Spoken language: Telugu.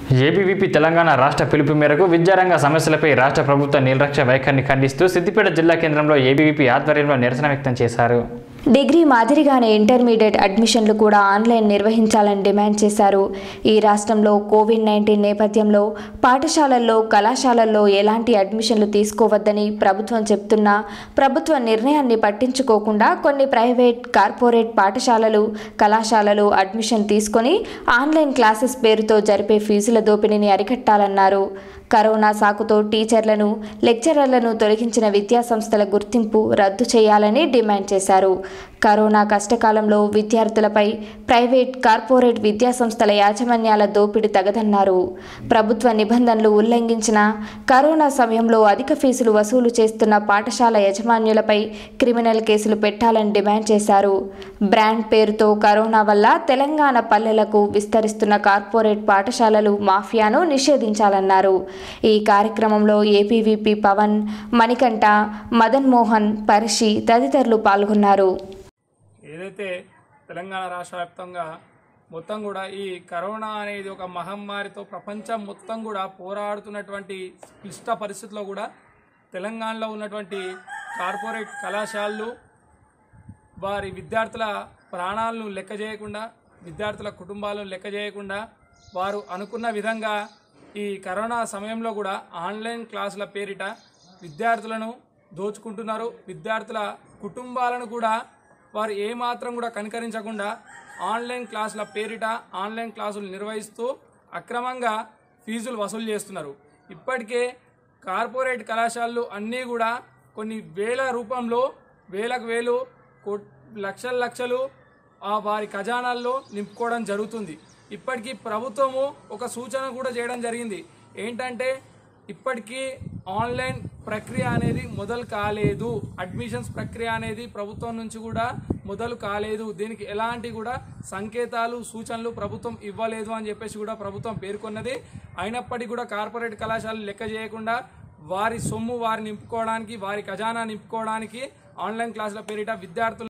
ఏబీవీపీ తెలంగాణ రాష్ట్ర పిలుపు మేరకు విద్యారంగ సమస్యలపై రాష్ట్ర ప్రభుత్వ నిర్లక్ష్య వైఖరిని ఖండిస్తూ సిద్దిపేట జిల్లా కేంద్రంలో ఏబీవీపీ ఆధ్వర్యంలో నిరసన వ్యక్తం చేశారు డిగ్రీ మాదిరిగానే ఇంటర్మీడియట్ అడ్మిషన్లు కూడా ఆన్లైన్ నిర్వహించాలని డిమాండ్ చేశారు ఈ రాష్ట్రంలో కోవిడ్ నైన్టీన్ నేపథ్యంలో పాఠశాలల్లో కళాశాలల్లో ఎలాంటి అడ్మిషన్లు తీసుకోవద్దని ప్రభుత్వం చెప్తున్నా ప్రభుత్వ నిర్ణయాన్ని పట్టించుకోకుండా కొన్ని ప్రైవేట్ కార్పొరేట్ పాఠశాలలు కళాశాలలు అడ్మిషన్ తీసుకొని ఆన్లైన్ క్లాసెస్ పేరుతో జరిపే ఫీజుల దోపిడీని అరికట్టాలన్నారు కరోనా సాకుతో టీచర్లను లెక్చరర్లను తొలగించిన విద్యాసంస్థల గుర్తింపు రద్దు చేయాలని డిమాండ్ చేశారు కరోనా కష్టకాలంలో విద్యార్థులపై ప్రైవేట్ కార్పొరేట్ విద్యాసంస్థల యాజమాన్యాల దోపిడీ తగదన్నారు ప్రభుత్వ నిబంధనలు ఉల్లంఘించిన కరోనా సమయంలో అధిక ఫీజులు వసూలు చేస్తున్న పాఠశాల యజమాన్యులపై క్రిమినల్ కేసులు పెట్టాలని డిమాండ్ చేశారు బ్రాండ్ పేరుతో కరోనా వల్ల తెలంగాణ పల్లెలకు విస్తరిస్తున్న కార్పొరేట్ పాఠశాలలు మాఫియాను నిషేధించాలన్నారు ఈ కార్యక్రమంలో ఏపీవీపీ పవన్ మణికంఠ మదన్ మోహన్ పరిషి తదితరులు పాల్గొన్నారు ఏదైతే తెలంగాణ రాష్ట్ర వ్యాప్తంగా మొత్తం కూడా ఈ కరోనా అనేది ఒక మహమ్మారితో ప్రపంచం మొత్తం కూడా పోరాడుతున్నటువంటి క్లిష్ట పరిస్థితుల్లో కూడా తెలంగాణలో ఉన్నటువంటి కార్పొరేట్ కళాశాలలు వారి విద్యార్థుల ప్రాణాలను లెక్క చేయకుండా విద్యార్థుల కుటుంబాలను లెక్క చేయకుండా వారు అనుకున్న విధంగా ఈ కరోనా సమయంలో కూడా ఆన్లైన్ క్లాసుల పేరిట విద్యార్థులను దోచుకుంటున్నారు విద్యార్థుల కుటుంబాలను కూడా వారు ఏమాత్రం కూడా కనికరించకుండా ఆన్లైన్ క్లాసుల పేరిట ఆన్లైన్ క్లాసులు నిర్వహిస్తూ అక్రమంగా ఫీజులు వసూలు చేస్తున్నారు ఇప్పటికే కార్పొరేట్ కళాశాలలు అన్నీ కూడా కొన్ని వేల రూపంలో వేలకు వేలు కో- లక్షల లక్షలు ఆ వారి ఖజానాల్లో నింపుకోవడం జరుగుతుంది ఇప్పటికీ ప్రభుత్వము ఒక సూచన కూడా చేయడం జరిగింది ఏంటంటే ఇప్పటికీ ఆన్లైన్ ప్రక్రియ అనేది మొదలు కాలేదు అడ్మిషన్స్ ప్రక్రియ అనేది ప్రభుత్వం నుంచి కూడా మొదలు కాలేదు దీనికి ఎలాంటి కూడా సంకేతాలు సూచనలు ప్రభుత్వం ఇవ్వలేదు అని చెప్పేసి కూడా ప్రభుత్వం పేర్కొన్నది అయినప్పటికీ కూడా కార్పొరేట్ కళాశాలలు లెక్క చేయకుండా వారి సొమ్ము వారి నింపుకోవడానికి వారి ఖజానా నింపుకోవడానికి ఆన్లైన్ క్లాసుల పేరిట విద్యార్థులు